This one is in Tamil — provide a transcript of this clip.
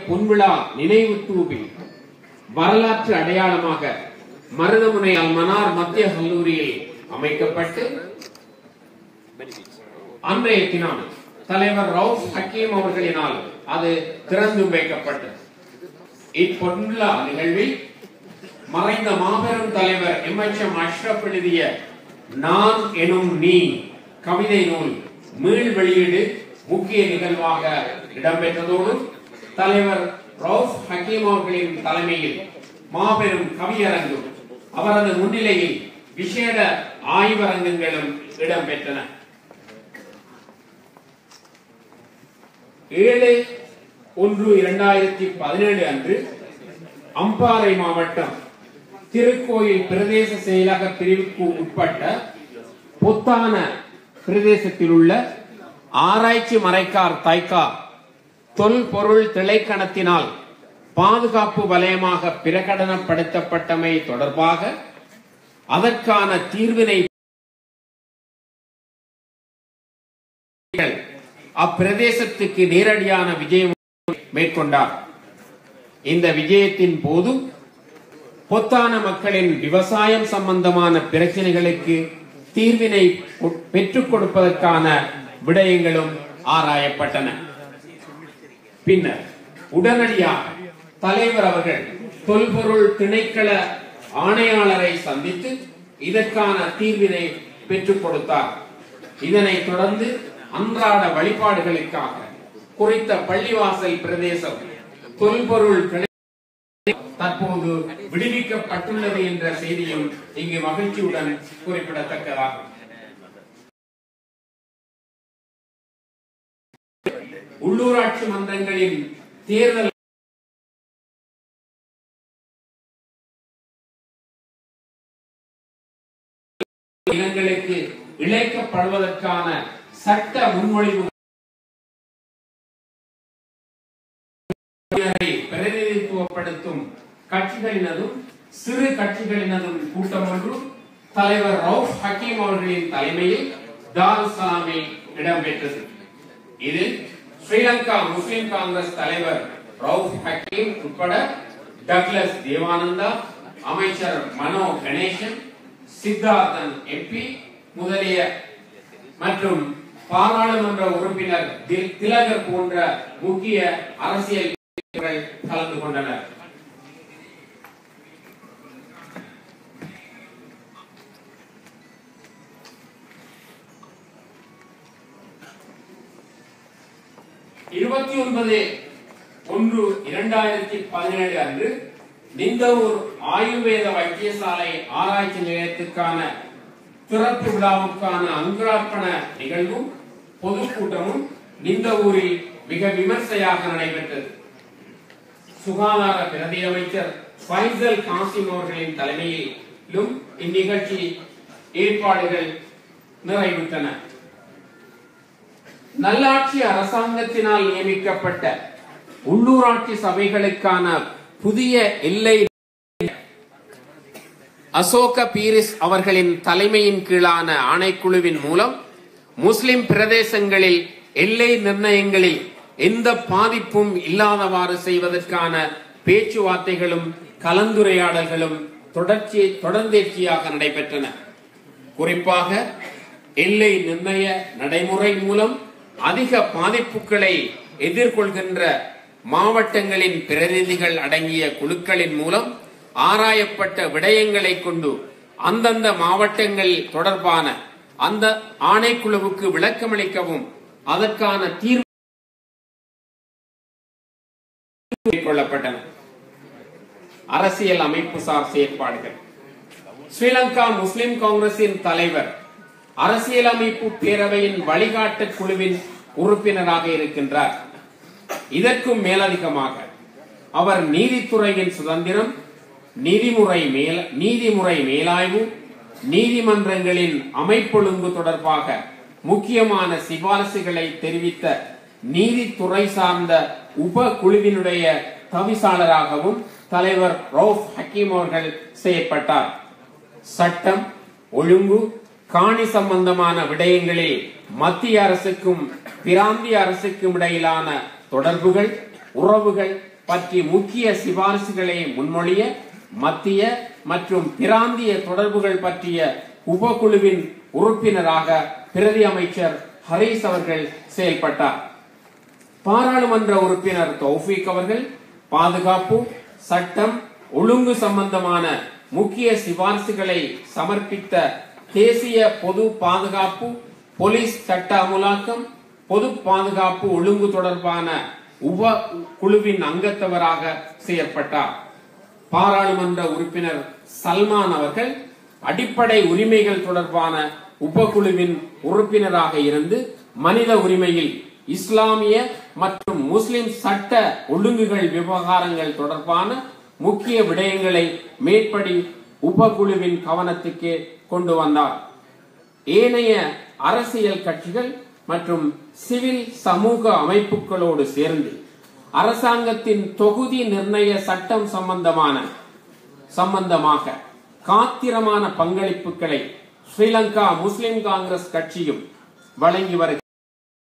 பொன்விழா நினைவு தூபி வரலாற்று அடையாளமாக மருதமுனை அல்மனார் மத்திய கல்லூரியில் அமைக்கப்பட்டு அன்றைய தினம் தலைவர் ரவுப் ஹக்கீம் அவர்களினால் அது திறந்து வைக்கப்பட்டது இப்பொன்விழா நிகழ்வில் மறைந்த மாபெரும் தலைவர் எம் எச் எம் அஷ்ரப் எழுதிய நான் எனும் நீ கவிதை நூல் மீள் வெளியீடு முக்கிய நிகழ்வாக இடம்பெற்றதோடு தலைவர் ரவுப் ஹக்கீம் அவர்களின் தலைமையில் மாபெரும் கவியரங்கும் அவரது முன்னிலையில் விசேட ஆய்வரங்கங்களும் இடம்பெற்றன ஏழு ஒன்று இரண்டாயிரத்தி பதினேழு அன்று அம்பாறை மாவட்டம் திருக்கோயில் பிரதேச செயலக பிரிவுக்கு உட்பட்ட பொத்தான பிரதேசத்தில் உள்ள ஆராய்ச்சி மறைக்கார் தைக்கா தொல்பொருள் திளைக்கணத்தினால் பாதுகாப்பு வலயமாக பிரகடனப்படுத்தப்பட்டமை தொடர்பாக அதற்கான தீர்வினை அப்பிரதேசத்துக்கு நேரடியான விஜயம் மேற்கொண்டார் இந்த விஜயத்தின் போது பொத்தான மக்களின் விவசாயம் சம்பந்தமான பிரச்சனைகளுக்கு தீர்வினை பெற்றுக் கொடுப்பதற்கான விடயங்களும் ஆராயப்பட்டன பின்னர் உடனடியாக தலைவர் அவர்கள் தொல்பொருள் திணைக்கள ஆணையாளரை சந்தித்து இதற்கான தீர்வினை பெற்றுக் கொடுத்தார் இதனைத் தொடர்ந்து அன்றாட வழிபாடுகளுக்காக குறித்த பள்ளிவாசல் பிரதேசம் தொல்பொருள் திணை தற்போது விடுவிக்கப்பட்டுள்ளது என்ற செய்தியும் இங்கு மகிழ்ச்சியுடன் குறிப்பிடத்தக்கதாகும் உள்ளூராட்சி மன்றங்களின் தேர்தல் இனங்களுக்கு இழைக்கப்படுவதற்கான சட்ட முன்மொழிவு பிரதிநிதித்துவப்படுத்தும் கட்சிகளினதும் சிறு கட்சிகளினதும் கூட்டம் ஒன்று தலைவர் ரவுப் ஹக்கீம் அவர்களின் தலைமையில் தாருசலாமில் இடம்பெற்றது இதில் ஸ்ரீலங்கா முஸ்லிம் காங்கிரஸ் தலைவர் ரவுப் ஹக்கீம் உட்பட டக்ளஸ் தேவானந்தா அமைச்சர் மனோ கணேசன் சித்தார்த்தன் எம்பி முதலிய மற்றும் பாராளுமன்ற உறுப்பினர் தில்- திலகர் போன்ற முக்கிய அரசியல் தலைவர்கள் கலந்து கொண்டனர் இருபத்தி ஒன்பது ஒன்று இரண்டாயிரத்தி பதினேழு அன்று நிந்தவூர் ஆயுர்வேத வைத்தியசாலை ஆராய்ச்சி நிலையத்துக்கான திறப்பு விழாவுக்கான அங்குரார்ப்பண நிகழ்வும் பொதுக்கூட்டமும் நிந்தவூரில் மிக விமர்சையாக நடைபெற்றது சுகாதார பிரதி அமைச்சர் ஃபைசல் காசிம் அவர்களின் தலைமையிலும் இந்நிகழ்ச்சி ஏற்பாடுகள் நிறைவுற்றன நல்லாட்சி அரசாங்கத்தினால் நியமிக்கப்பட்ட உள்ளூராட்சி சபைகளுக்கான புதிய எல்லை அசோக பீரிஸ் அவர்களின் தலைமையின் கீழான ஆணைக்குழுவின் மூலம் முஸ்லிம் பிரதேசங்களில் எல்லை நிர்ணயங்களில் எந்த பாதிப்பும் இல்லாதவாறு செய்வதற்கான பேச்சுவார்த்தைகளும் கலந்துரையாடல்களும் தொடர்ச்சி தொடர்ந்தேர்ச்சியாக நடைபெற்றன குறிப்பாக எல்லை நிர்ணய நடைமுறை மூலம் அதிக பாதிப்புகளை எதிர்கொள்கின்ற மாவட்டங்களின் பிரதிநிதிகள் அடங்கிய குழுக்களின் மூலம் ஆராயப்பட்ட விடயங்களை கொண்டு அந்தந்த மாவட்டங்கள் தொடர்பான அந்த ஆணைக்குழுவுக்கு விளக்கமளிக்கவும் அதற்கான தீர்வு மேற்கொள்ளப்பட்டன அரசியல் அமைப்புசார் செயற்பாடுகள் ஸ்ரீலங்கா முஸ்லிம் காங்கிரசின் தலைவர் அரசியலமைப்பு பேரவையின் வழிகாட்டு குழுவின் உறுப்பினராக இருக்கின்றார் இதற்கும் மேலதிகமாக அவர் நீதித்துறையின் சுதந்திரம் நீதிமுறை மேல் நீதிமுறை மேலாய்வு நீதிமன்றங்களின் அமைப்பொழுங்கு தொடர்பாக முக்கியமான சிபாரிசுகளை தெரிவித்த நீதித்துறை சார்ந்த உப குழுவினுடைய தவிசாளராகவும் தலைவர் ரவுப் ஹக்கீம் அவர்கள் செயற்பட்டார் சட்டம் ஒழுங்கு காணி சம்பந்தமான விடயங்களில் மத்திய அரசுக்கும் பிராந்திய அரசுக்கும் இடையிலான தொடர்புகள் உறவுகள் பற்றி முக்கிய சிபாரிசுகளை முன்மொழிய மத்திய மற்றும் பிராந்திய தொடர்புகள் பற்றிய உபகுழுவின் உறுப்பினராக பிரதி அமைச்சர் ஹரீஸ் அவர்கள் செயல்பட்டார் பாராளுமன்ற உறுப்பினர் தௌஃபீக் அவர்கள் பாதுகாப்பு சட்டம் ஒழுங்கு சம்பந்தமான முக்கிய சிபாரிசுகளை சமர்ப்பித்த தேசிய பொது பாதுகாப்பு போலீஸ் சட்ட அமுலாக்கம் பொது பாதுகாப்பு ஒழுங்கு தொடர்பான உப குழுவின் அங்கத்தவராக செயற்பட்டார் பாராளுமன்ற உறுப்பினர் சல்மான் அவர்கள் அடிப்படை உரிமைகள் தொடர்பான உபகுழுவின் உறுப்பினராக இருந்து மனித உரிமையில் இஸ்லாமிய மற்றும் முஸ்லிம் சட்ட ஒழுங்குகள் விவகாரங்கள் தொடர்பான முக்கிய விடயங்களை மேற்படி உபகுழுவின் கவனத்துக்கு கொண்டு வந்தார் ஏனைய அரசியல் கட்சிகள் மற்றும் சிவில் சமூக அமைப்புகளோடு சேர்ந்து அரசாங்கத்தின் தொகுதி நிர்ணய சட்டம் சம்பந்தமான சம்பந்தமாக காத்திரமான பங்களிப்புகளை ஸ்ரீலங்கா முஸ்லிம் காங்கிரஸ் கட்சியும் வழங்கி வருகிறது